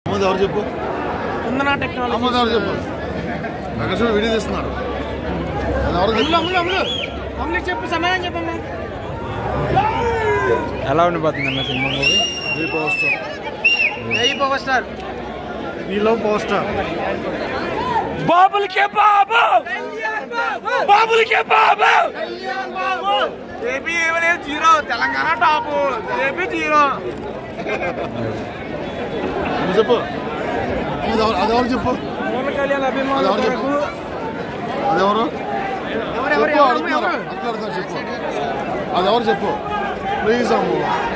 అమ్మది ఎవరు చెప్పు కుందనా టెక్నాలజీ అమ్మది ఎవరు చెప్పు అక్కడ చూడు వీడియో తీస్తున్నాడు అది ఎవరు అమ్ములు చెప్పు అమ్ములు అమ్ములు అమ్ములు చెప్పు సమాధానం చెప్పమ్మా ఎలా ఉండిపోతుంది అన్న సినిమా మూవీ ఈ పోస్టర్ జై పవర్ స్టార్ వీలో పోస్టర్ బాబులకే బాబు బాబులకే బాబు ఏపీ ఏమనే zero Telangana top AP zero నువ్వు చెప్పు అది ఎవరు అది ఎవరు చెప్పు పవన్ కళ్యాణ్ అది ఎవరు అభిమానులకు చెప్పు అది ఎవరు ఎవరెవరు చెప్పు ఎవరు అడుగుతున్నారు ఎవరు అడుగుతున్నారు చెప్పు అది ఎవరు చెప్పు ప్లీజ్ అమ్ము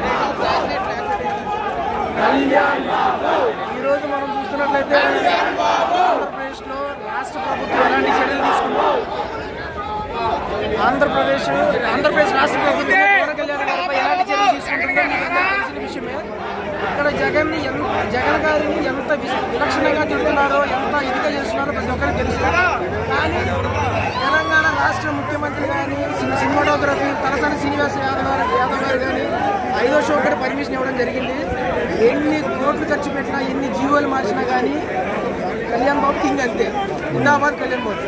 ఈ రోజు మనం చూస్తున్నట్లయితే ఆంధ్రప్రదేశ్ లో రాష్ట్ర ప్రభుత్వం ఎలాంటి చర్యలు తీసుకుందో ఆంధ్రప్రదేశ్ ఆంధ్రప్రదేశ్ రాష్ట్ర ప్రభుత్వం పవన్ కళ్యాణ్ గారిపై ఎలాంటి చర్యలు తీసుకుంటుందో మీకు అందరికీ తెలిసిన విషయమే ఇక్కడ జగన్ ని ఎంత జగన్ గారిని ఎంత విశ- విలక్షణంగా తిడుతున్నారో ఎంత ఇదిగా చేస్తున్నారో ప్రతి ఒక్కరికి తెలుసు కానీ తెలంగాణ రాష్ట్ర ముఖ్యమంత్రి కానీ సినిమాటోగ్రఫీ తలసాని శ్రీనివాస్ యాదవ్ గారు యాదవ్ గారు కానీ ఐదో షో కూడా పర్మిషన్ ఇవ్వడం జరిగింది ఎన్ని కోట్లు ఖర్చు పెట్టినా ఎన్ని జీవోలు మార్చినా కానీ కళ్యాణ్ బాబు కింగ్ అంతే జిందాబాద్ కళ్యాణ్ బాబు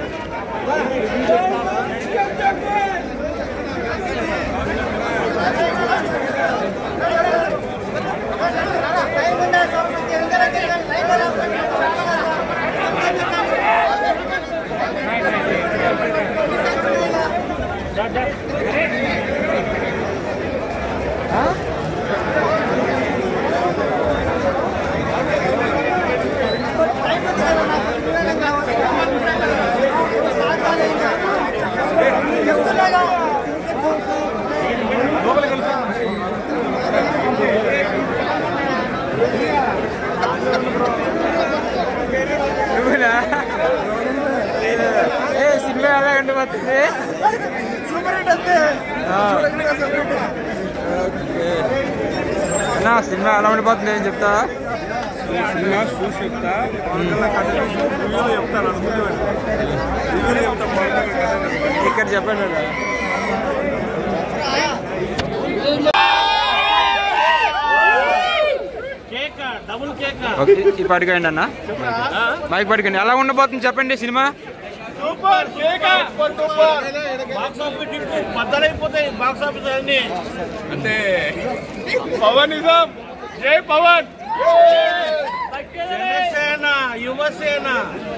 ఏ సినిమా ఎలా ఉండిపోతుంది సూపర్ హిట్ అంతే అన్నా సినిమా ఎలా ఉండిపోతుంది ఏం చెప్తా సినిమా చూసి చెప్తా పవన్ కళ్యాణ్ కథ చూసి రివ్యూలో చెప్తాను అనుకుంటున్నాను రివ్యూలో చెప్తా పవన్ కళ్యాణ్ కథ ఇక్కడ చెప్పండి అన్న. కేక్ డబుల్ కేక్ ఓకే ఈ పట్టుకోండి అన్న మైక్ పట్టుకోండి ఎలా ఉండబోతుంది చెప్పండి cinema super cake super super box office ticket బద్దలైపోతాయి బాక్స్ ఆఫీస్ అన్ని అంటే పవన్ నిజం జై పవన్ జనసేన యువసేన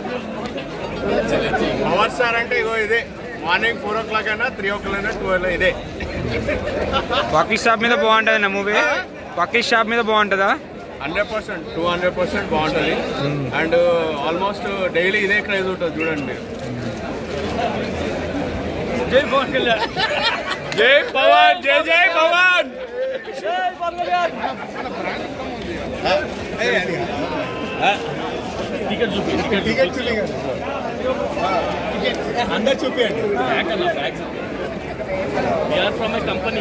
పవర్ స్టార్ అంటే ఇగో ఇదే మార్నింగ్ ఫోర్ ఓ క్లాక్ అయినా త్రీ ఓ క్లాక్ అయినా ట్వెల్వ్ ఇదే వకీల్ షాప్ మీద బాగుంటుంది నా మూవీ వకీల్ షాప్ మీద బాగుంటుందా hundred percent two hundred percent బాగుంటుంది అండ్ ఆల్మోస్ట్ డైలీ ఇదే క్రైజ్ ఉంటుంది చూడండి మీరు జై పవన్ కళ్యాణ్ జై పవన్ జై జై పవన్ జై పవన్ కళ్యాణ్ టికెట్ చూపి టికెట్ అందరు చూపియండి బ్యాక్ అన్న back VR from my company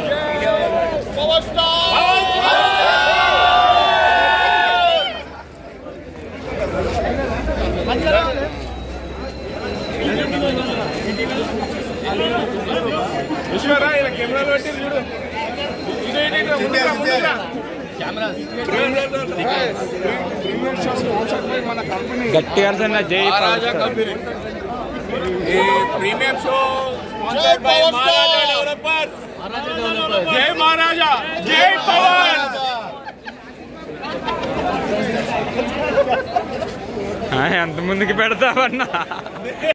విశ్వరా ఇలా కెమెరాలు పెట్టి చూడు ఇదే ఇదే ఇదే ముందురా, ముందురా. మన కంపెనీ గట్టిగా అరసండి జై మహారాజా పవర్ స్టార్. కంపెనీ ఈ premium show sponsored by Maharaja developers జై మహారాజా జై పవన్ ఆ, ఎంత ముందుకు పెడతావన్నా